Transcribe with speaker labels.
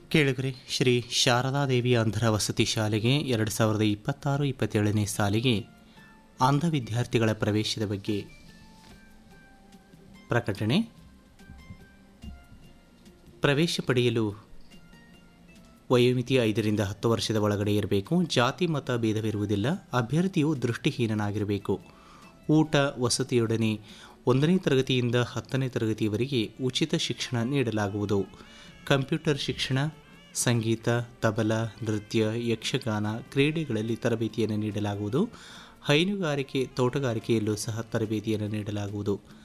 Speaker 1: ಕೇಳಿಗ್ರಿ ಶ್ರೀ ಶಾರದಾದೇವಿ ಅಂಧರ ವಸತಿ ಶಾಲೆಗೆ ಎರಡು ಸಾವಿರದ ಇಪ್ಪತ್ತಾರು ಇಪ್ಪತ್ತೇಳನೇ ಸಾಲಿಗೆ ಅಂಧ ವಿದ್ಯಾರ್ಥಿಗಳ ಪ್ರವೇಶದ ಬಗ್ಗೆ ಪ್ರಕಟಣೆ ಪ್ರವೇಶ ಪಡೆಯಲು ವಯೋಮಿತಿ ಐದರಿಂದ ಹತ್ತು ವರ್ಷದ ಒಳಗಡೆ ಇರಬೇಕು ಜಾತಿ ಮತ ಭೇದವಿರುವುದಿಲ್ಲ ಅಭ್ಯರ್ಥಿಯು ದೃಷ್ಟಿಹೀನನಾಗಿರಬೇಕು ಊಟ ವಸತಿಯೊಡನೆ ಒಂದನೇ ತರಗತಿಯಿಂದ ಹತ್ತನೇ ತರಗತಿಯವರೆಗೆ ಉಚಿತ ಶಿಕ್ಷಣ ನೀಡಲಾಗುವುದು ಕಂಪ್ಯೂಟರ್ ಶಿಕ್ಷಣ ಸಂಗೀತ ತಬಲ ನೃತ್ಯ ಯಕ್ಷಗಾನ ಕ್ರೀಡೆಗಳಲ್ಲಿ ತರಬೇತಿಯನ್ನು ನೀಡಲಾಗುವುದು ಹೈನುಗಾರಿಕೆ ತೋಟಗಾರಿಕೆಯಲ್ಲೂ ಸಹ ತರಬೇತಿಯನ್ನು ನೀಡಲಾಗುವುದು